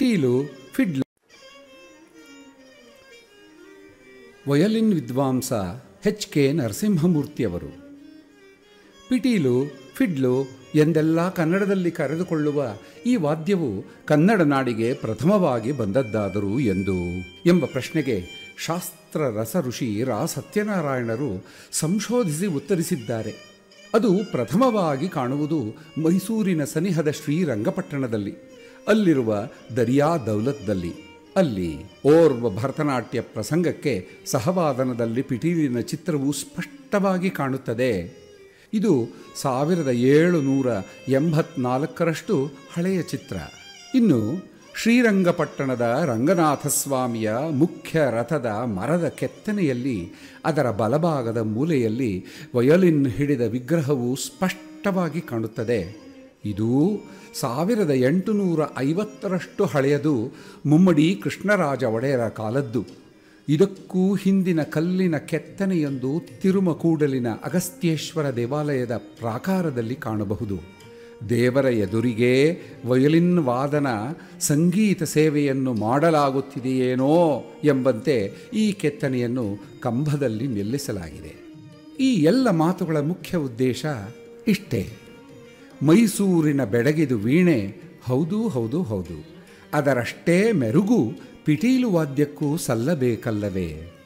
ಟೀಲು fiddle violin ವಿದ್ವಾಂಸ H K ನರಸಿಂಹಮೂರ್ತಿಯವರು ಪಿಟೀಲು ಫಿಡ್ಲು ಎಂದೆಲ್ಲ ಕನ್ನಡದಲ್ಲಿ ಕರೆದುಕೊಳ್ಳುವ ಈ ವಾದ್ಯವು ಕನ್ನಡ ನಾಡಿಗೆ ಪ್ರಥಮವಾಗಿ ಬಂದದ್ದಾದರೂ ಎಂದು ಎಂಬ ಪ್ರಶ್ನೆಗೆ ಶಾಸ್ತ್ರ ರಸ ಋಷಿ ರಾ ಸತ್ಯನಾರಾಯಣರು ಸಂಶೋಧಿಸಿ ಉತ್ತರಿಸಿದ್ದಾರೆ ಅದು ಪ್ರಥಮವಾಗಿ ಕಾಣುವುದು ಮೈಸೂರಿನ ಸನಿಹದ ಶ್ರೀರಂಗಪಟ್ಟಣದಲ್ಲಿ ಅಲ್ಲಿರುವ ದರಿಯಾ ದೌಲತ್ದಲ್ಲಿ ಅಲ್ಲಿ ಓರ್ವ ಭರತನಾಟ್ಯ ಪ್ರಸಂಗಕ್ಕೆ ಸಹವಾದನದಲ್ಲಿ ಪಿಟೀಲಿನ ಚಿತ್ರವು ಸ್ಪಷ್ಟವಾಗಿ ಕಾಣುತ್ತದೆ ಇದು ಸಾವಿರದ ಏಳುನೂರ ಎಂಬತ್ನಾಲ್ಕರಷ್ಟು ಹಳೆಯ ಚಿತ್ರ ಇನ್ನು ಶ್ರೀರಂಗಪಟ್ಟಣದ ರಂಗನಾಥಸ್ವಾಮಿಯ ಮುಖ್ಯ ರಥದ ಮರದ ಕೆತ್ತನೆಯಲ್ಲಿ ಅದರ ಬಲಭಾಗದ ಮೂಲೆಯಲ್ಲಿ ವಯೋಲಿನ್ ಹಿಡಿದ ವಿಗ್ರಹವು ಸ್ಪಷ್ಟವಾಗಿ ಕಾಣುತ್ತದೆ ಇದು ಸಾವಿರದ ಎಂಟುನೂರ ಐವತ್ತರಷ್ಟು ಹಳೆಯದು ಮುಮ್ಮಡಿ ಕೃಷ್ಣರಾಜ ಒಡೆಯರ ಕಾಲದ್ದು ಇದಕ್ಕೂ ಹಿಂದಿನ ಕಲ್ಲಿನ ಕೆತ್ತನೆಯೊಂದು ತಿರುಮಕೂಡಲಿನ ಅಗಸ್ತ್ಯೇಶ್ವರ ದೇವಾಲಯದ ಪ್ರಾಕಾರದಲ್ಲಿ ಕಾಣಬಹುದು ದೇವರ ಎದುರಿಗೆ ವಯಲಿನ್ ವಾದನ ಸಂಗೀತ ಸೇವೆಯನ್ನು ಮಾಡಲಾಗುತ್ತಿದೆಯೇನೋ ಎಂಬಂತೆ ಈ ಕೆತ್ತನೆಯನ್ನು ಕಂಬದಲ್ಲಿ ನಿಲ್ಲಿಸಲಾಗಿದೆ ಈ ಎಲ್ಲ ಮಾತುಗಳ ಮುಖ್ಯ ಉದ್ದೇಶ ಇಷ್ಟೇ ಮೈಸೂರಿನ ಬೆಡಗಿದು ವೀಣೆ ಹೌದು ಹೌದು ಹೌದು ಅದರಷ್ಟೇ ಮೆರುಗು ಪಿಟೀಲು ವಾದ್ಯಕ್ಕೂ ಸಲ್ಲಬೇಕಲ್ಲವೇ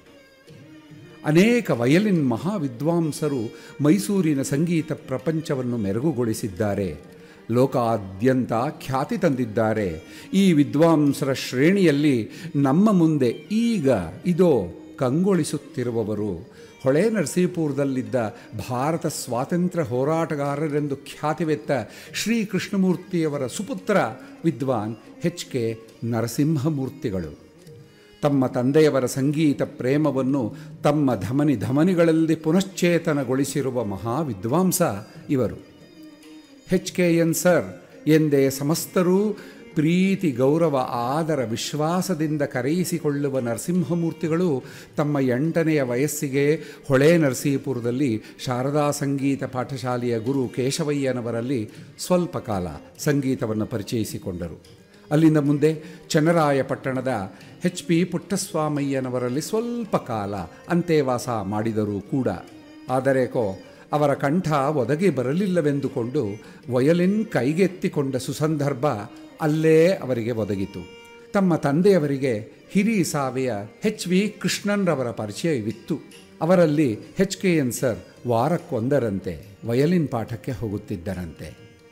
ಅನೇಕ ವಯಲಿನ್ ಮಹಾವಿದ್ವಾಂಸರು ಮೈಸೂರಿನ ಸಂಗೀತ ಪ್ರಪಂಚವನ್ನು ಮೆರುಗುಗೊಳಿಸಿದ್ದಾರೆ ಲೋಕಾದ್ಯಂತ ಖ್ಯಾತಿ ತಂದಿದ್ದಾರೆ ಈ ವಿದ್ವಾಂಸರ ಶ್ರೇಣಿಯಲ್ಲಿ ನಮ್ಮ ಮುಂದೆ ಈಗ ಇದೋ ಕಂಗೊಳಿಸುತ್ತಿರುವವರು ಹೊಳೆ ನರಸೀಪುರದಲ್ಲಿದ್ದ ಭಾರತ ಸ್ವಾತಂತ್ರ್ಯ ಹೋರಾಟಗಾರರೆಂದು ಖ್ಯಾತಿವೆತ್ತ ಶ್ರೀ ಕೃಷ್ಣಮೂರ್ತಿಯವರ ಸುಪುತ್ರ ವಿದ್ವಾನ್ ಎಚ್ ಕೆ ನರಸಿಂಹಮೂರ್ತಿಗಳು ತಮ್ಮ ತಂದೆಯವರ ಸಂಗೀತ ಪ್ರೇಮವನ್ನು ತಮ್ಮ ಧಮನಿ ಧಮನಿಗಳಲ್ಲಿ ಪುನಶ್ಚೇತನಗೊಳಿಸಿರುವ ಮಹಾ ವಿದ್ವಾಂಸ ಇವರು ಎಚ್ ಕೆ ಎನ್ ಸರ್ ಎಂದೇ ಸಮಸ್ತರೂ ಪ್ರೀತಿ ಗೌರವ ಆದರ ವಿಶ್ವಾಸದಿಂದ ಕರೆಯಿಸಿಕೊಳ್ಳುವ ನರಸಿಂಹಮೂರ್ತಿಗಳು ತಮ್ಮ ಎಂಟನೆಯ ವಯಸ್ಸಿಗೆ ಹೊಳೆ ನರಸೀಪುರದಲ್ಲಿ ಶಾರದಾ ಸಂಗೀತ ಪಾಠಶಾಲೆಯ ಗುರು ಕೇಶವಯ್ಯನವರಲ್ಲಿ ಸ್ವಲ್ಪ ಕಾಲ ಸಂಗೀತವನ್ನು ಪರಿಚಯಿಸಿಕೊಂಡರು ಅಲ್ಲಿಂದ ಮುಂದೆ ಚನ್ನರಾಯಪಟ್ಟಣದ ಎಚ್ ಪಿ ಪುಟ್ಟಸ್ವಾಮಯ್ಯನವರಲ್ಲಿ ಸ್ವಲ್ಪ ಕಾಲ ಅಂತೆವಾಸ ಮಾಡಿದರೂ ಕೂಡ ಆದರೇಕೋ ಅವರ ಕಂಠ ಒದಗಿ ಬರಲಿಲ್ಲವೆಂದುಕೊಂಡು ವಯಲಿನ್ ಕೈಗೆತ್ತಿಕೊಂಡ ಸುಸಂದರ್ಭ ಅಲ್ಲೇ ಅವರಿಗೆ ಒದಗಿತು ತಮ್ಮ ತಂದೆಯವರಿಗೆ ಹಿರಿ ಸಾವೆಯ ಎಚ್ ವಿ ಕೃಷ್ಣನ್ರವರ ಪರಿಚಯವಿತ್ತು ಅವರಲ್ಲಿ ಎಚ್ ಕೆ ಎನ್ ಸರ್ ವಾರಕ್ಕೊಂದರಂತೆ ವಯಲಿನ್ ಪಾಠಕ್ಕೆ ಹೋಗುತ್ತಿದ್ದರಂತೆ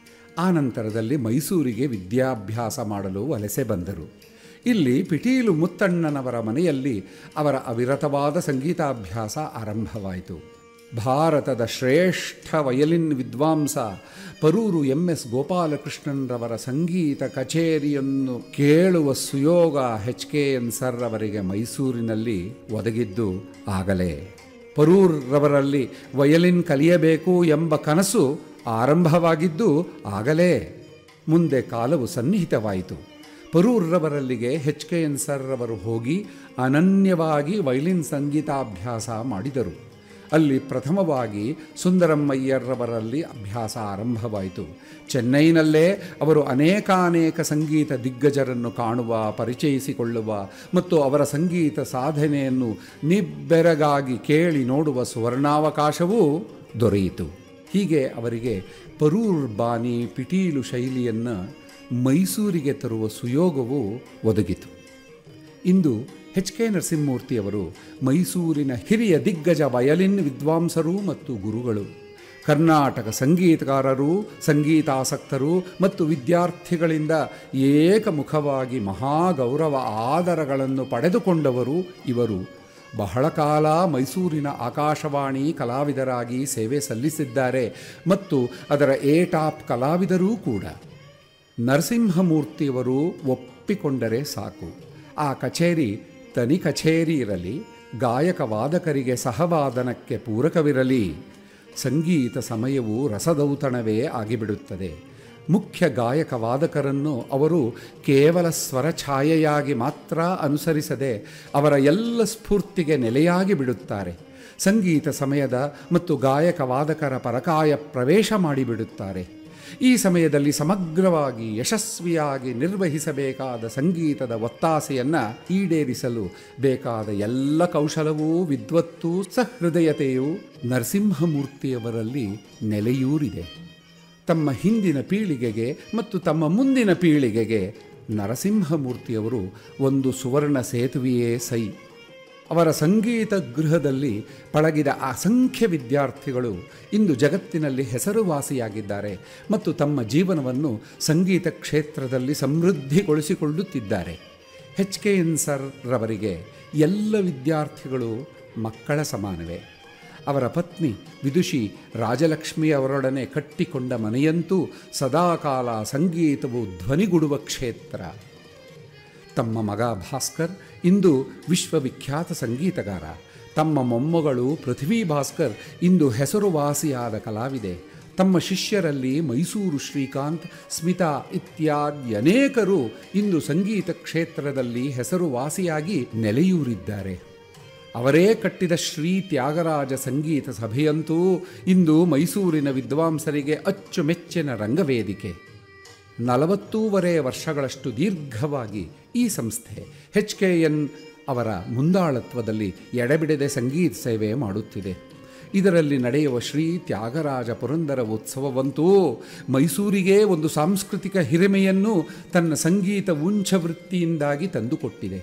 ಆ ನಂತರದಲ್ಲಿ ಮೈಸೂರಿಗೆ ವಿದ್ಯಾಭ್ಯಾಸ ಮಾಡಲು ವಲಸೆ ಬಂದರು ಇಲ್ಲಿ ಪಿಟೀಲು ಮುತ್ತಣ್ಣನವರ ಮನೆಯಲ್ಲಿ ಅವರ ಅವಿರತವಾದ ಸಂಗೀತಾಭ್ಯಾಸ ಆರಂಭವಾಯಿತು ಭಾರತದ ಶ್ರೇಷ್ಠ ವಯಲಿನ್ ವಿದ್ವಾಂಸ ಪರೂರು ಎಂ ಎಸ್ ಗೋಪಾಲಕೃಷ್ಣನ್ರವರ ಸಂಗೀತ ಕಚೇರಿಯನ್ನು ಕೇಳುವ ಸುಯೋಗ ಎಚ್ ಕೆ ಎನ್ ಸರ್ ಅವರಿಗೆ ಮೈಸೂರಿನಲ್ಲಿ ಒದಗಿದ್ದು ಆಗಲೇ ಪರೂರ್ರವರಲ್ಲಿ ವಯಲಿನ್ ಕಲಿಯಬೇಕು ಎಂಬ ಕನಸು ಆರಂಭವಾಗಿದ್ದು ಆಗಲೇ ಮುಂದೆ ಕಾಲವು ಸನ್ನಿಹಿತವಾಯಿತು ಪರೂರ್ರವರಲ್ಲಿಗೆ ಎಚ್ ಕೆ ಎನ್ ಸರ್ ಅವರು ಹೋಗಿ ಅನನ್ಯವಾಗಿ ವಯಲಿನ್ ಸಂಗೀತಾಭ್ಯಾಸ ಮಾಡಿದರು ಅಲ್ಲಿ ಪ್ರಥಮವಾಗಿ ಸುಂದರಮ್ಮಯ್ಯರ್ರವರಲ್ಲಿ ಅಭ್ಯಾಸ ಆರಂಭವಾಯಿತು ಚೆನ್ನೈನಲ್ಲೇ ಅವರು ಅನೇಕಾನೇಕ ಸಂಗೀತ ದಿಗ್ಗಜರನ್ನು ಕಾಣುವ ಪರಿಚಯಿಸಿಕೊಳ್ಳುವ ಮತ್ತು ಅವರ ಸಂಗೀತ ಸಾಧನೆಯನ್ನು ನಿಬ್ಬೆರಗಾಗಿ ಕೇಳಿ ನೋಡುವ ಸುವರ್ಣಾವಕಾಶವೂ ದೊರೆಯಿತು ಹೀಗೆ ಅವರಿಗೆ ಪರೂರ್ ಬಾನಿ ಪಿಟೀಲು ಶೈಲಿಯನ್ನು ಮೈಸೂರಿಗೆ ತರುವ ಸುಯೋಗವು ಒದಗಿತು ಇಂದು ಎಚ್ ಕೆ ನರಸಿಂಹಮೂರ್ತಿಯವರು ಮೈಸೂರಿನ ಹಿರಿಯ ದಿಗ್ಗಜ ವಯಲಿನ್ ವಿದ್ವಾಂಸರು ಮತ್ತು ಗುರುಗಳು ಕರ್ನಾಟಕ ಸಂಗೀತಗಾರರು ಸಂಗೀತಾಸಕ್ತರು ಮತ್ತು ವಿದ್ಯಾರ್ಥಿಗಳಿಂದ ಏಕಮುಖವಾಗಿ ಮಹಾಗೌರವ ಆದರಗಳನ್ನು ಪಡೆದುಕೊಂಡವರು ಇವರು ಬಹಳ ಕಾಲ ಮೈಸೂರಿನ ಆಕಾಶವಾಣಿ ಕಲಾವಿದರಾಗಿ ಸೇವೆ ಸಲ್ಲಿಸಿದ್ದಾರೆ ಮತ್ತು ಅದರ ಎ ಟಾಪ್ ಕಲಾವಿದರೂ ಕೂಡ ನರಸಿಂಹಮೂರ್ತಿಯವರು ಒಪ್ಪಿಕೊಂಡರೆ ಸಾಕು ಆ ಕಚೇರಿ ತನಿ ಕಚೇರಿ ಇರಲಿ ಗಾಯಕ ವಾದಕರಿಗೆ ಸಹವಾದನಕ್ಕೆ ಪೂರಕವಿರಲಿ ಸಂಗೀತ ಸಮಯವು ರಸದೌತಣವೇ ಆಗಿಬಿಡುತ್ತದೆ ಮುಖ್ಯ ಗಾಯಕ ವಾದಕರನ್ನು ಅವರು ಕೇವಲ ಸ್ವರಛಾಯೆಯಾಗಿ ಮಾತ್ರ ಅನುಸರಿಸದೆ ಅವರ ಎಲ್ಲ ಸ್ಫೂರ್ತಿಗೆ ನೆಲೆಯಾಗಿ ಬಿಡುತ್ತಾರೆ ಸಂಗೀತ ಸಮಯದ ಮತ್ತು ಗಾಯಕ ವಾದಕರ ಪರಕಾಯ ಪ್ರವೇಶ ಮಾಡಿಬಿಡುತ್ತಾರೆ ಈ ಸಮಯದಲ್ಲಿ ಸಮಗ್ರವಾಗಿ ಯಶಸ್ವಿಯಾಗಿ ನಿರ್ವಹಿಸಬೇಕಾದ ಸಂಗೀತದ ಒತ್ತಾಸೆಯನ್ನು ಈಡೇರಿಸಲು ಬೇಕಾದ ಎಲ್ಲ ಕೌಶಲವೂ ವಿದ್ವತ್ತು ಸಹೃದಯತೆಯು ನರಸಿಂಹಮೂರ್ತಿಯವರಲ್ಲಿ ನೆಲೆಯೂರಿದೆ ತಮ್ಮ ಹಿಂದಿನ ಪೀಳಿಗೆಗೆ ಮತ್ತು ತಮ್ಮ ಮುಂದಿನ ಪೀಳಿಗೆಗೆ ನರಸಿಂಹಮೂರ್ತಿಯವರು ಒಂದು ಸುವರ್ಣ ಸೇತುವೆಯೇ ಸೈ ಅವರ ಸಂಗೀತ ಗೃಹದಲ್ಲಿ ಪಳಗಿದ ಅಸಂಖ್ಯ ವಿದ್ಯಾರ್ಥಿಗಳು ಇಂದು ಜಗತ್ತಿನಲ್ಲಿ ಹೆಸರುವಾಸಿಯಾಗಿದ್ದಾರೆ ಮತ್ತು ತಮ್ಮ ಜೀವನವನ್ನು ಸಂಗೀತ ಕ್ಷೇತ್ರದಲ್ಲಿ ಸಮೃದ್ಧಿಗೊಳಿಸಿಕೊಳ್ಳುತ್ತಿದ್ದಾರೆ ಎಚ್ ಕೆ ಎನ್ ಸರ್ ರವರಿಗೆ ಎಲ್ಲ ವಿದ್ಯಾರ್ಥಿಗಳು ಮಕ್ಕಳ ಸಮಾನವೇ ಅವರ ಪತ್ನಿ ವಿದುಷಿ ರಾಜಲಕ್ಷ್ಮಿ ಅವರೊಡನೆ ಕಟ್ಟಿಕೊಂಡ ಮನೆಯಂತೂ ಸದಾಕಾಲ ಸಂಗೀತವು ಧ್ವನಿಗುಡುವ ಕ್ಷೇತ್ರ ತಮ್ಮ ಮಗ ಭಾಸ್ಕರ್ ಇಂದು ವಿಶ್ವವಿಖ್ಯಾತ ಸಂಗೀತಗಾರ ತಮ್ಮ ಮೊಮ್ಮಗಳು ಪೃಥ್ವಿ ಭಾಸ್ಕರ್ ಇಂದು ಹೆಸರುವಾಸಿಯಾದ ಕಲಾವಿದೆ ತಮ್ಮ ಶಿಷ್ಯರಲ್ಲಿ ಮೈಸೂರು ಶ್ರೀಕಾಂತ್ ಸ್ಮಿತಾ ಇತ್ಯಾದಿ ಅನೇಕರು ಇಂದು ಸಂಗೀತ ಕ್ಷೇತ್ರದಲ್ಲಿ ಹೆಸರುವಾಸಿಯಾಗಿ ನೆಲೆಯೂರಿದ್ದಾರೆ ಅವರೇ ಕಟ್ಟಿದ ಶ್ರೀ ತ್ಯಾಗರಾಜ ಸಂಗೀತ ಸಭೆಯಂತೂ ಇಂದು ಮೈಸೂರಿನ ವಿದ್ವಾಂಸರಿಗೆ ಅಚ್ಚುಮೆಚ್ಚಿನ ರಂಗವೇದಿಕೆ ನಲವತ್ತೂವರೆ ವರ್ಷಗಳಷ್ಟು ದೀರ್ಘವಾಗಿ ಈ ಸಂಸ್ಥೆ ಎಚ್ ಕೆ ಎನ್ ಅವರ ಮುಂದಾಳತ್ವದಲ್ಲಿ ಎಡೆಬಿಡದೆ ಸಂಗೀತ ಸೇವೆ ಮಾಡುತ್ತಿದೆ ಇದರಲ್ಲಿ ನಡೆಯುವ ಶ್ರೀ ತ್ಯಾಗರಾಜ ಪುರಂದರ ಉತ್ಸವವಂತೂ ಮೈಸೂರಿಗೆ ಒಂದು ಸಾಂಸ್ಕೃತಿಕ ಹಿರಿಮೆಯನ್ನು ತನ್ನ ಸಂಗೀತ ಉಂಚವೃತ್ತಿಯಿಂದಾಗಿ ತಂದುಕೊಟ್ಟಿದೆ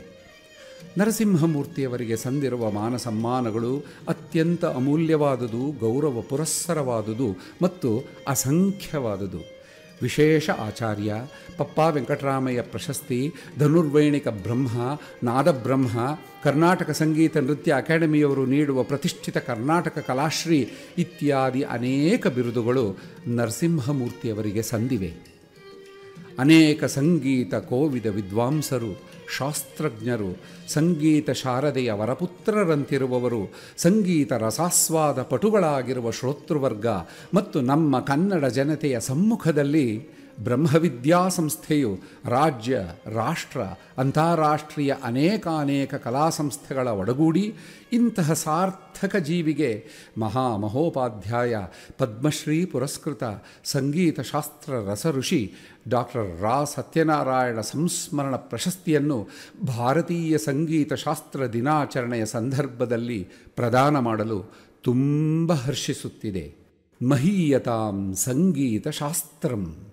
ನರಸಿಂಹಮೂರ್ತಿಯವರಿಗೆ ಸಂದಿರುವ ಮಾನ ಸಮ್ಮಾನಗಳು ಅತ್ಯಂತ ಅಮೂಲ್ಯವಾದುದು ಗೌರವ ಪುರಸ್ಸರವಾದುದು ಮತ್ತು ಅಸಂಖ್ಯವಾದುದು ವಿಶೇಷ ಆಚಾರ್ಯ ಪಪ್ಪ ವೆಂಕಟರಾಮಯ್ಯ ಪ್ರಶಸ್ತಿ ಧನುರ್ವೈಣಿಕ ಬ್ರಹ್ಮ ನಾದಬ್ರಹ್ಮ ಕರ್ನಾಟಕ ಸಂಗೀತ ನೃತ್ಯ ಅಕಾಡೆಮಿಯವರು ನೀಡುವ ಪ್ರತಿಷ್ಠಿತ ಕರ್ನಾಟಕ ಕಲಾಶ್ರೀ ಇತ್ಯಾದಿ ಅನೇಕ ಬಿರುದುಗಳು ನರಸಿಂಹಮೂರ್ತಿಯವರಿಗೆ ಸಂದಿವೆ ಅನೇಕ ಸಂಗೀತ ಕೋವಿದ ವಿದ್ವಾಂಸರು ಶಾಸ್ತ್ರಜ್ಞರು ಸಂಗೀತ ಶಾರದೆಯ ವರಪುತ್ರರಂತಿರುವವರು ಸಂಗೀತ ರಸಾಸ್ವಾದ ಪಟುಗಳಾಗಿರುವ ಶ್ರೋತೃವರ್ಗ ಮತ್ತು ನಮ್ಮ ಕನ್ನಡ ಜನತೆಯ ಸಮ್ಮುಖದಲ್ಲಿ ಬ್ರಹ್ಮವಿದ್ಯಾ ಸಂಸ್ಥೆಯು ರಾಜ್ಯ ರಾಷ್ಟ್ರ ಅಂತಾರಾಷ್ಟ್ರೀಯ ಅನೇಕಾನೇಕ ಕಲಾ ಸಂಸ್ಥೆಗಳ ಒಡಗೂಡಿ ಇಂತಹ ಸಾರ್ಥಕ ಜೀವಿಗೆ ಮಹಾ ಮಹೋಪಾಧ್ಯಾಯ ಪದ್ಮಶ್ರೀ ಪುರಸ್ಕೃತ ಸಂಗೀತ ಶಾಸ್ತ್ರ ರಸಋಷಿ ಡಾಕ್ಟರ್ ರಾ ಸತ್ಯನಾರಾಯಣ ಸಂಸ್ಮರಣ ಪ್ರಶಸ್ತಿಯನ್ನು ಭಾರತೀಯ ಸಂಗೀತ ಶಾಸ್ತ್ರ ದಿನಾಚರಣೆಯ ಸಂದರ್ಭದಲ್ಲಿ ಪ್ರದಾನ ಮಾಡಲು ತುಂಬ ಹರ್ಷಿಸುತ್ತಿದೆ ಮಹೀಯತಾಂ ಸಂಗೀತ ಶಾಸ್ತ್ರಂ